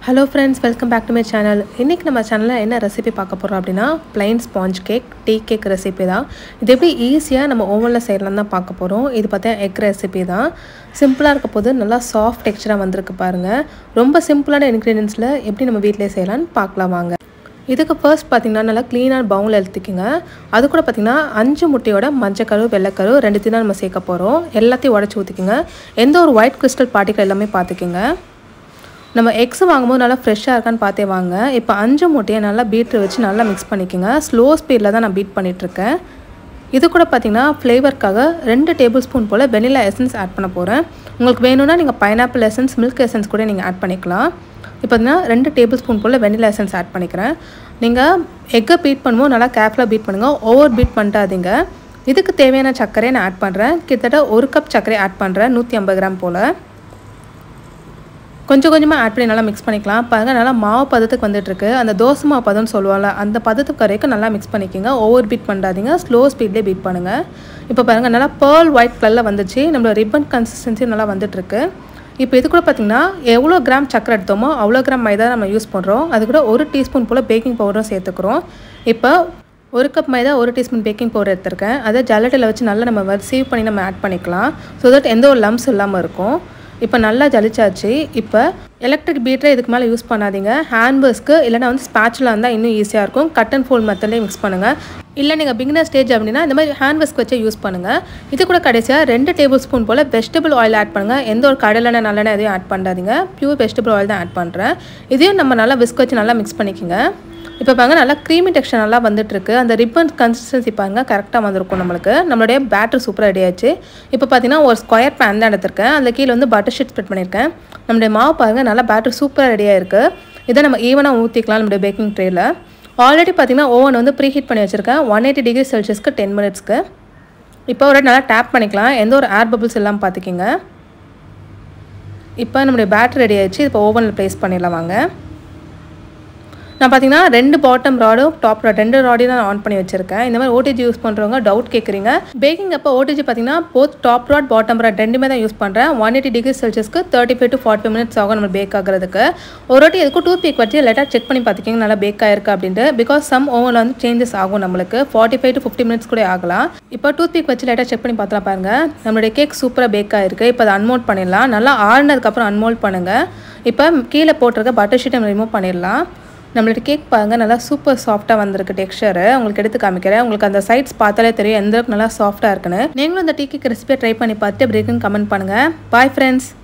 hello friends welcome back to my channel இன்றைக்கி நம்ம சேனலில் என்ன ரெசிபி பார்க்க போகிறோம் அப்படின்னா plain sponge cake tea cake recipe தான் இது எப்படி ஈஸியாக நம்ம ஓவனில் செய்யலாம் தான் பார்க்க போகிறோம் இது பார்த்தா எக் ரெசிபி தான் சிம்பிளாக இருக்க போது நல்லா சாஃப்ட் டெக்ஸ்சராக வந்திருக்கு பாருங்கள் ரொம்ப சிம்பிளான இன்க்ரீடியன்ஸில் எப்படி நம்ம வீட்டிலே செய்யலாம்னு பார்க்கலாம் வாங்க இதுக்கு ஃபர்ஸ்ட் பார்த்தீங்கன்னா நல்லா க்ளீனான பவுல் எடுத்துக்கோங்க அது கூட பார்த்தீங்கன்னா அஞ்சு முட்டையோட மஞ்சக்கரு வெள்ளைக்கரு ரெண்டுத்தையும் தான் நம்ம சேர்க்க போகிறோம் எல்லாத்தையும் உடச்சி ஊற்றிக்கோங்க எந்த ஒரு ஒயிட் கிறிஸ்டல் பார்ட்டிக்கல் எல்லாமே பார்த்துக்கோங்க நம்ம எக்ஸ் வாங்கும்போது நல்லா ஃப்ரெஷ்ஷாக இருக்கான்னு பார்த்தே வாங்க இப்போ அஞ்சு முட்டையை நல்லா பீட்ரு வச்சு நல்லா மிக்ஸ் பண்ணிக்கோங்க ஸ்லோ ஸ்பீடில் தான் நான் பீட் பண்ணிகிட்ருக்கேன் இது கூட பார்த்தீங்கன்னா ஃப்ளேவருக்காக ரெண்டு டேபிள் ஸ்பூன் போல் வெனிலா எசன்ஸ் ஆட் பண்ண போகிறேன் உங்களுக்கு வேணும்னா நீங்கள் பைனாப்பிள் எசன்ஸ் மில்க் எசன்ஸ் கூட நீங்கள் ஆட் பண்ணிக்கலாம் இப்போ பார்த்தீங்கன்னா ரெண்டு டேபிள் ஸ்பூன் போல் வெனிலா எசன்ஸ் ஆட் பண்ணிக்கிறேன் நீங்கள் எக்கை பீட் பண்ணும்போது நல்லா கேர்ஃபுல்லாக பீட் பண்ணுங்கள் ஓவர் பீட் பண்ணிட்டாதீங்க இதுக்கு தேவையான சர்க்கரையை நான் ஆட் பண்ணுறேன் கிட்டத்தட்ட ஒரு கப் சர்க்கரை ஆட் பண்ணுறேன் நூற்றி ஐம்பது கிராம் போல் கொஞ்சம் கொஞ்சமாக ஆட் பண்ணி நல்லா மிக்ஸ் பண்ணிக்கலாம் பாருங்கள் நல்லா மாவு பதத்துக்கு வந்துட்டுருக்கு அந்த தோசை மாவு பதம்னு சொல்லுவாங்கள்ல அந்த பதத்துக்கு வரைக்கும் நல்லா மிக்ஸ் பண்ணிக்கோங்க ஓவர் பீட் பண்ணாதீங்க ஸ்லோ ஸ்பீட்லேயே பீட் பண்ணுங்கள் இப்போ பாருங்கள் நல்லா பேர்ல் ஒயிட் கலரில் வந்துச்சு நம்மளோட ரிப்பன் கன்சிஸ்டன்சி நல்லா வந்துட்டுருக்கு இப்போ இது கூட பார்த்திங்கன்னா எவ்வளோ கிராம் சக்கரை எடுத்தோமோ அவ்வளோ கிராம் மைதா நம்ம யூஸ் பண்ணுறோம் அது கூட ஒரு டீஸ்பூன் போல் பேக்கிங் பவுடரும் சேர்த்துக்கிறோம் இப்போ ஒரு கப் மைதா ஒரு டீஸ்பூன் பேக்கிங் பவுடர் எடுத்திருக்கேன் அதை ஜல்லட்டில் வச்சு நல்லா நம்ம சீவ் பண்ணி நம்ம ஆட் பண்ணிக்கலாம் ஸோ தட் எந்த ஒரு லம்ஸ் இல்லாமல் இருக்கும் இப்போ நல்லா ஜலிச்சாச்சு இப்போ எலக்ட்ரிக் பீட்டரை இதுக்கு மேலே யூஸ் பண்ணாதீங்க ஹேண்ட்பர்ஸ்க்கு இல்லைனா வந்து ஸ்பேச்சில் இருந்தால் இன்னும் ஈஸியாக இருக்கும் கட் அண்ட் ஃபோல்ட் மெத்தட்லேயே மிக்ஸ் பண்ணுங்கள் இல்லை நீங்கள் பிகினர் ஸ்டேஜ் அப்படின்னா இந்த மாதிரி ஹேண்ட் விஸ்க் வச்சு யூஸ் பண்ணுங்கள் இது கூட கடைசியாக ரெண்டு டேபிள் ஸ்பூன் போல் வெஜிடபிள் ஆயில் ஆட் பண்ணுங்கள் எந்த ஒரு கடலெண்ணெய் நல்லெண்ணெய் எதையும் ஆட் பண்ணாதீங்க பியூர் வெஜிடபிள் ஆயில் தான் ஆட் பண்ணுறேன் இதையும் நம்ம நல்லா விஸ்க் வச்சு நல்லா மிக்ஸ் பண்ணிக்கோங்க இப்போ பாருங்க நல்லா க்ரீமி டெக்ஸ்டர் நல்லா வந்துட்டுருக்கு அந்த ரிப்பன் கன்சிஸ்டன்சி பாருங்க கரெக்டாக வந்திருக்கும் நம்மளுக்கு நம்மளுடைய பேட்டர் சூப்பராக ரெடி ஆச்சு இப்போ பார்த்தீங்கன்னா ஒரு ஸ்கொயர் பேன் தான் எடுத்திருக்கேன் அந்த கீழே வந்து பட்டர் ஷீட் ஸ்ப்ரெட் பண்ணியிருக்கேன் நம்மளுடைய மாவு பாருங்கள் நல்லா பேட்டர் சூப்பராக ரெடியாக இருக்குது இதை நம்ம ஈவனாக ஊற்றிக்கலாம் நம்மளுடைய பேக்கிங் ட்ரேயில் ஆல்ரெடி பார்த்தீங்கன்னா ஓவன் வந்து ப்ரீ ஹீட் பண்ணி வச்சுருக்கேன் ஒன் எயிட்டி டிகிரி செல்சியஸ்க்கு டென் மினிட்ஸ்க்கு இப்போ ஒரு நல்லா டேப் பண்ணிக்கலாம் எந்த ஒரு ஏர் பபிள்ஸ் எல்லாம் பார்த்துக்கிங்க இப்போ நம்மளுடைய பேட்டர் ரெடி ஆயிடுச்சு இப்போ ஓவனில் ப்ளேஸ் பண்ணிடலாம் வாங்க நான் பார்த்தீங்கன்னா ரெண்டு பாட்டம் ராடும் டாப் ராட் ரெண்டு ராடையும் நான் ஆன் பண்ணி வச்சிருக்கேன் இந்த மாதிரி ஓடிஜி யூஸ் பண்ணுறவங்க டவுட் கேட்குறீங்க பேக்கிங் அப்போ ஓடிஜி பார்த்தீங்கன்னா both top rod bottom rod ரெண்டுமே தான் யூஸ் பண்ணுறேன் ஒன் எயிட்டி டிகிரி செல்சியஸ்க்கு thirty five to forty five minutes ஆகும் நம்ம பேக் ஆகிறதுக்கு ஒரு வாட்டி எதுக்கும் டூத் பிக் வச்சு லேட்டாக செக் பண்ணி பார்த்துக்கிங்க நல்லா பேக் ஆயிருக்கு அப்படின்ட்டு பிகாஸ் சம் ஓவனில் வந்து சேஞ்சஸ் ஆகும் நம்மளுக்கு forty five to fifty minutes கூட ஆகலாம் இப்போ டூத் பிக் வச்சு லேட்டாக செக் பண்ணி பார்த்தலாம் பாருங்க நம்மளுடைய கேக் சூப்பராக பேக் ஆயிருக்கு இப்போ அதை அன்மோல்ட் பண்ணிடலாம் நல்லா ஆறுனதுக்கப்புறம் அன்மோல்ட் பண்ணுங்கள் இப்போ கீழே போட்டிருக்க பட்டர் ஷீட்டை ரிமூவ் பண்ணிடலாம் நம்மளோட கேக் பாருங்க நல்லா சூப்பர் சாஃப்டாக வந்திருக்கு டெக்ஸ்சரு உங்களுக்கு எடுத்து காமிக்கிறேன் உங்களுக்கு அந்த சைட்ஸ் பார்த்தாலே தெரியும் எந்த அளவுக்கு நல்லா சாஃப்டாக இருக்குன்னு நீங்களும் இந்த டீ கேக் ரெசிபியை ட்ரை பண்ணி பார்த்துட்டு பிரேக்குன்னு கமெண்ட் பண்ணுங்கள் பாய் ஃப்ரெண்ட்ஸ்